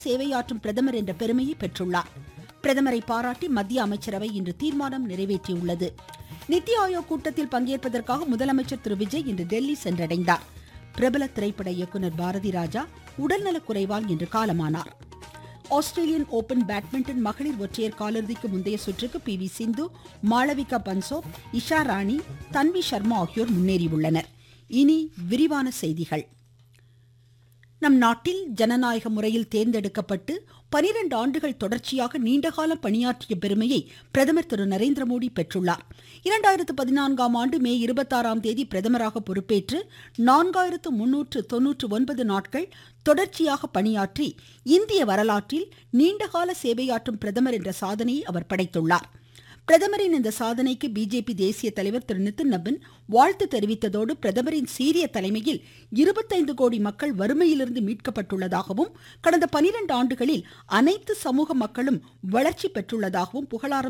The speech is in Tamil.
சேவையாற்றும் பிரதமர் என்ற பெருமையை பெற்றுள்ளார் பிரதமரை பாராட்டி மத்திய அமைச்சரவை இன்று தீர்மானம் நிறைவேற்றியுள்ளது நித்தி ஆயோக் கூட்டத்தில் பங்கேற்பதற்காக முதலமைச்சர் திரு விஜய் இன்று டெல்லி சென்றடைந்தார் பிரபல திரைப்பட இயக்குனர் பாரதி ராஜா உடல்நலக் குறைவால் இன்று காலமானார் ஆஸ்திரேலியன் ஓபன் பேட்மிண்டன் மகளிர் ஒற்றையர் காலிறுதிக்கு முந்தைய சுற்றுக்கு பி வி சிந்து மாளவிகா பன்சோப் இஷா ராணி தன்வி சர்மா ஆகியோர் முன்னேறியுள்ளனர் இனி விரிவான செய்திகள் நம் நாட்டில் ஜனநாயக முறையில் தேர்ந்தெடுக்கப்பட்டு பனிரெண்டு ஆண்டுகள் தொடர்ச்சியாக நீண்டகாலம் பணியாற்றிய பெருமையை பிரதமர் திரு நரேந்திர மோடி பெற்றுள்ளார் இரண்டாயிரத்து பதினான்காம் ஆண்டு மே இருபத்தாறாம் தேதி பிரதமராக பொறுப்பேற்று நான்காயிரத்து முன்னூற்று தொன்னூற்று ஒன்பது நாட்கள் தொடர்ச்சியாக பணியாற்றி இந்திய வரலாற்றில் நீண்டகால சேவையாற்றும் பிரதமர் என்ற சாதனையை அவர் படைத்துள்ளார் பிரதமரின் இந்த சாதனைக்கு பிஜேபி தேசிய தலைவர் திரு நிதின் நபின் வாழ்த்து தெரிவித்ததோடு பிரதமரின் சீரிய தலைமையில் இருபத்தைந்து கோடி மக்கள் வறுமையிலிருந்து மீட்கப்பட்டுள்ளதாகவும் கடந்த பனிரெண்டு ஆண்டுகளில் அனைத்து சமூக மக்களும் வளர்ச்சி பெற்றுள்ளதாகவும் புகழாரம்